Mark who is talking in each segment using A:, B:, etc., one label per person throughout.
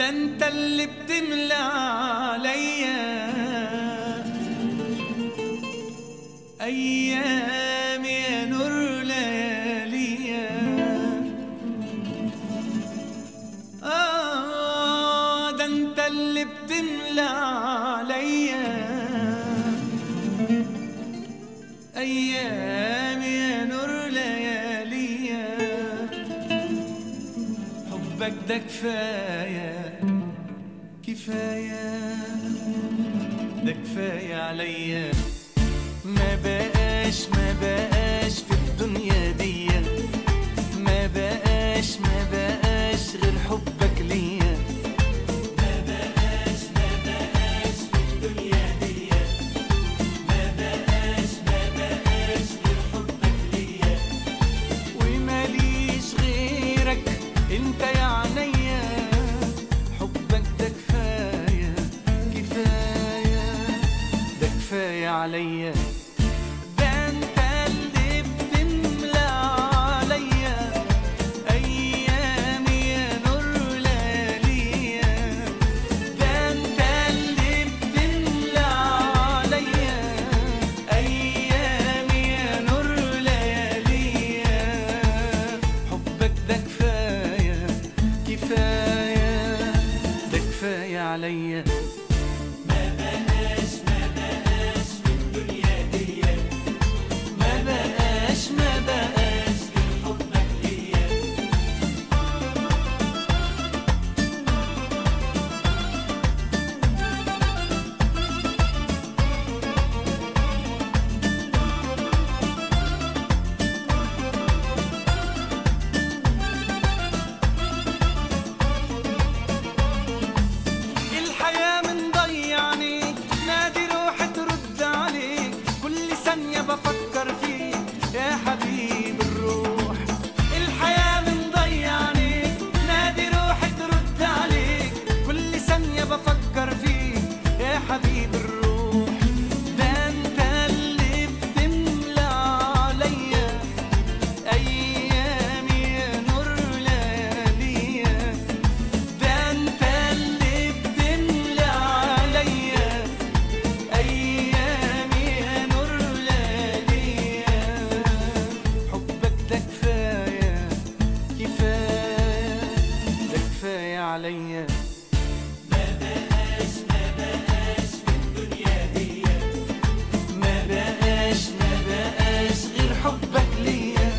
A: ده انت اللي بتملى عليا ايام يا نور لياليا آه ده انت اللي بتملى عليا ايام يا نور لياليا حبك ده كفايه كفايه ده كفايه عليا ما بقاش ما بقاش في الدنيا دي ما بقاش ما بقاش غير حبك ليا ما بقاش ما بقاش في الدنيا دي ما بقاش ما بقاش غير حبك ليا وماليش غيرك انت يا عينيا حبك ده كفايه كفايه ده كفايه عليا ده انت اللي بتملى عليا ايامي يا نور لياليا ده انت اللي بتملى عليا ايامي يا نور لياليا حبك ده كفايه كفايه ده كفايه عليا ما بقاش ما بقاش غير حبك ليا الحياة من ضيعني نادي روحي ترد عليك كل ثانية بفكر فيك يا حبيب الروح الحياة من ضيعني نادي روحي ترد عليك كل ثانية بفكر فيك يا حبيب الروح ده انت اللي بتملى عليا ايامي يا نور لياليا ده انت اللي بتملى عليا ايامي يا نور لياليا حبك ده كفايه كفايه ده كفايه عليا ما بقاش ما بقاش غير حبك ليا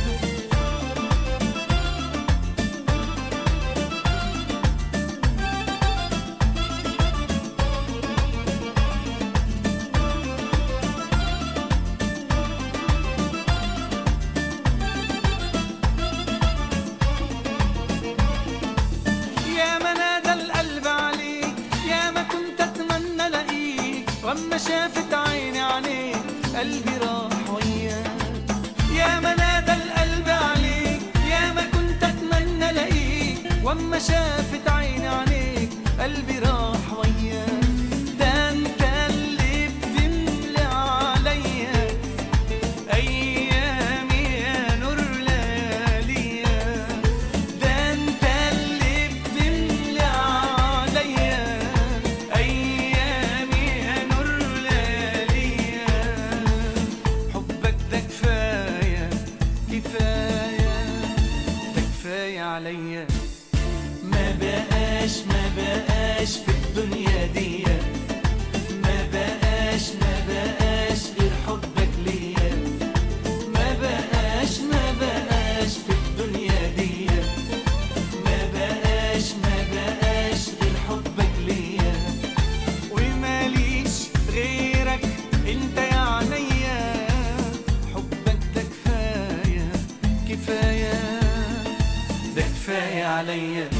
A: يا ما نادى القلب عليك يا ما كنت اتمنى الاقيك واما شافت عيني عليك قلبي راح وياك يا ما نادى القلب عليك يا ما كنت اتمنى الاقيك واما شافت عيني عليك قلبي راح وياك ده انت اللي بتملى عليا ايامي يا نور لياليا ده انت اللي بتملى عليا ايامي يا نور لياليا حبك ده كفايه كفايه ده كفايه عليا ما بقاش ما بقاش في الدنيا دي ما بقاش ما بقاش غير حبك ليا ما بقاش ما بقاش في الدنيا دي ما بقاش ما بقاش غير حبك ليا وماليش غيرك انت يا عينيا حبك ده كفايه كفايه ده كفايه عليا